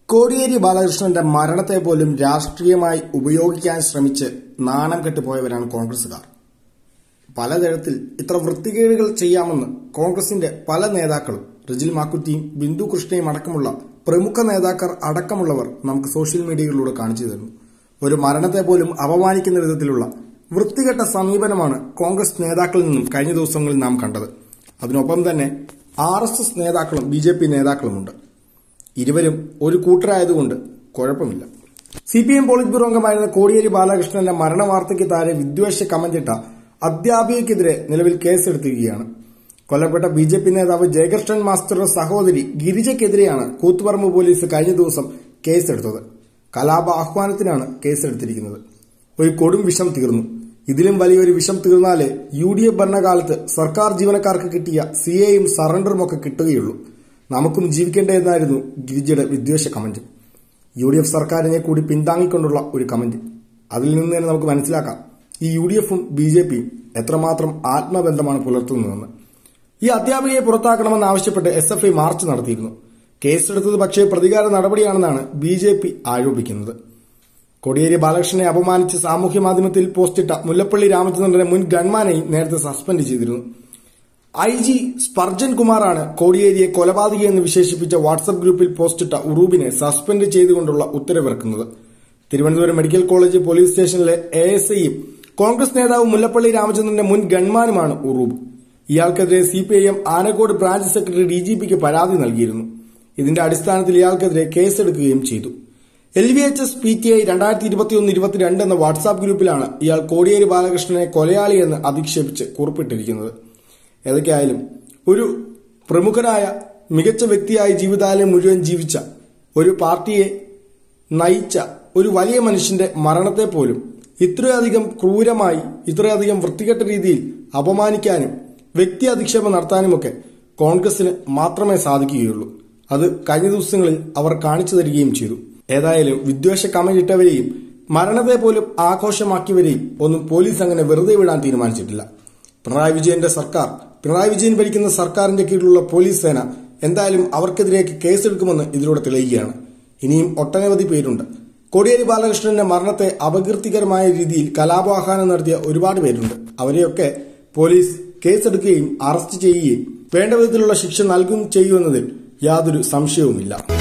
കോടിയേരി ബാലകൃഷ്ണന്റെ മരണത്തെ പോലും രാഷ്ട്രീയമായി ഉപയോഗിക്കാൻ ശ്രമിച്ച് നാണം കെട്ടുപോയവരാണ് കോൺഗ്രസുകാർ പലതരത്തിൽ ഇത്ര വൃത്തികേടുകൾ ചെയ്യാമെന്ന് കോൺഗ്രസിന്റെ പല നേതാക്കളും റിജിൽ മാക്കുറ്റിയും ബിന്ദു കൃഷ്ണയും അടക്കമുള്ള പ്രമുഖ നേതാക്കൾ അടക്കമുള്ളവർ നമുക്ക് സോഷ്യൽ മീഡിയകളിലൂടെ കാണിച്ചു തരുന്നു ഒരു മരണത്തെ പോലും അപമാനിക്കുന്ന വിധത്തിലുള്ള വൃത്തികെട്ട സമീപനമാണ് കോൺഗ്രസ് നേതാക്കളിൽ നിന്നും കഴിഞ്ഞ ദിവസങ്ങളിൽ നാം കണ്ടത് അതിനൊപ്പം തന്നെ ആർ എസ് എസ് നേതാക്കളും ബി ജെ പി നേതാക്കളുമുണ്ട് ഇരുവരും ഒരു കൂട്ടരായതുകൊണ്ട് കുഴപ്പമില്ല C P M polit bureau അംഗമായിരുന്ന കോടിയേരി ബാലകൃഷ്ണന്റെ മരണ വാർത്തയ്ക്ക് താഴെ വിദ്വേഷ കമന്റിട്ട അധ്യാപികയ്ക്കെതിരെ നിലവിൽ കേസെടുത്തിരിക്കുകയാണ് കൊല്ലപ്പെട്ട ബി ജെ പി നേതാവ് ജയകൃഷ്ണൻ മാസ്റ്ററുടെ സഹോദരി ഗിരിജയ്ക്കെതിരെയാണ് കൂത്തുപറമ്പ് പോലീസ് കഴിഞ്ഞ ദിവസം കേസെടുത്തത് കലാപ ആഹ്വാനത്തിനാണ് കേസെടുത്തിരിക്കുന്നത് ഒരു കൊടും വിഷം തീർന്നു ഇതിലും വലിയൊരു വിഷം തീർന്നാലേ യു ഡി എഫ് ഭരണകാലത്ത് സർക്കാർ ജീവനക്കാർക്ക് കിട്ടിയ സി എയും സറണ്ടറും ഒക്കെ കിട്ടുകയുള്ളൂ നമുക്കും ജീവിക്കേണ്ടതെന്നായിരുന്നു ഗിരിജയുടെ വിദ്വേഷ കമന്റ് യു ഡി എഫ് സർക്കാരിനെ കൂടി പിന്താങ്ങിക്കൊണ്ടുള്ള ഒരു കമന്റ് അതിൽ നിന്ന് തന്നെ നമുക്ക് മനസ്സിലാക്കാം ഈ യു ഡി എഫും ബി ജെ പിയും എത്രമാത്രം ആത്മബന്ധമാണ് പുലർത്തുന്നതെന്ന് ഈ അധ്യാപികയെ പുറത്താക്കണമെന്ന് ആവശ്യപ്പെട്ട് എസ് എഫ് ഐ മാർച്ച് നടത്തിയിരുന്നു കേസെടുത്തത് പക്ഷേ പ്രതികാര നടപടിയാണെന്നാണ് ബി ജെ പി ആരോപിക്കുന്നത് കോടിയേരി ബാലകൃഷ്ണനെ അപമാനിച്ച് സാമൂഹ്യ മാധ്യമത്തിൽ പോസ്റ്റിട്ട മുല്ലപ്പള്ളി രാമചന്ദ്രന്റെ മുൻ ഗൺമാനെയും നേരത്തെ സസ്പെൻഡ് ചെയ്തിരുന്നു ഐ ജി സ്പർജൻ കുമാറാണ് കോടിയേരിയെ കൊലപാതകയെന്ന് വിശേഷിപ്പിച്ച വാട്സ്ആപ്പ് ഗ്രൂപ്പിൽ പോസ്റ്റിട്ട ഉറൂബിനെ സസ്പെൻഡ് ചെയ്തുകൊണ്ടുള്ള ഉത്തരവിറക്കുന്നത് തിരുവനന്തപുരം മെഡിക്കൽ കോളേജ് പോലീസ് സ്റ്റേഷനിലെ എ എസ് ഐയും കോൺഗ്രസ് നേതാവ് മുല്ലപ്പള്ളി രാമചന്ദ്രന്റെ മുൻ ഗൺമാനുമാണ് ഉറൂബ് ഇയാൾക്കെതിരെ CPIM Anakkode branch secretary D G പിക്ക് പരാതി നൽകിയിരുന്നു ഇതിന്റെ അടിസ്ഥാനത്തിൽ ഇയാൾക്കെതിരെ കേസെടുക്കുകയും ചെയ്തു L V H S P T I രണ്ടായിരത്തി ഇരുപത്തിയൊന്ന് ഇരുപത്തിരണ്ട് എന്ന വാട്സാപ്പ് ഗ്രൂപ്പിലാണ് ഇയാൾ കോടിയേരി ബാലകൃഷ്ണനെ കൊലയാളിയെന്ന് അധിക്ഷേപിച്ച് കുറിപ്പിട്ടിരിക്കുന്നത് ഏതൊക്കെയായാലും ഒരു പ്രമുഖനായ മികച്ച വ്യക്തിയായി ജീവിതകാലം മുഴുവൻ ജീവിച്ച ഒരു പാർട്ടിയെ നയിച്ച ഒരു വലിയ മനുഷ്യന്റെ മരണത്തെ പോലും ഇത്രയധികം ക്രൂരമായി ഇത്രയധികം വൃത്തികെട്ട രീതിയിൽ അപമാനിക്കാനും വ്യക്തി അധിക്ഷേപം നടത്താനുമൊക്കെ കോൺഗ്രസിന് മാത്രമേ സാധിക്കുകയുള്ളൂ അത് കഴിഞ്ഞ ദിവസങ്ങളിൽ അവർ കാണിച്ചു തരികയും ചെയ്തു ഏതായാലും വിദ്വേഷ കമന്റ് ഇട്ടവരെയും മരണത്തെ പോലും ആഘോഷമാക്കിയവരെയും ഒന്നും പോലീസ് അങ്ങനെ വെറുതെ വിടാൻ തീരുമാനിച്ചിട്ടില്ല പിണറായി വിജയന്റെ സർക്കാർ പിണറായി വിജയൻ ഭരിക്കുന്ന സർക്കാരിന്റെ കീഴിലുള്ള പോലീസ് സേന എന്തായാലും അവർക്കെതിരേക്ക് കേസെടുക്കുമെന്ന് ഇതിലൂടെ തെളിയുകയാണ് ഇനിയും ഒട്ടനവധി പേരുണ്ട് കോടിയേരി ബാലകൃഷ്ണന്റെ മരണത്തെ അപകീർത്തികരമായ രീതിയിൽ കലാപാഹ്വാനം നടത്തിയ ഒരുപാട് പേരുണ്ട് അവരെയൊക്കെ പോലീസ് കേസെടുക്കുകയും അറസ്റ്റ് ചെയ്യുകയും വേണ്ട വിധത്തിലുള്ള ശിക്ഷ നൽകുകയും ചെയ്യുമെന്നതിൽ യാതൊരു സംശയവുമില്ല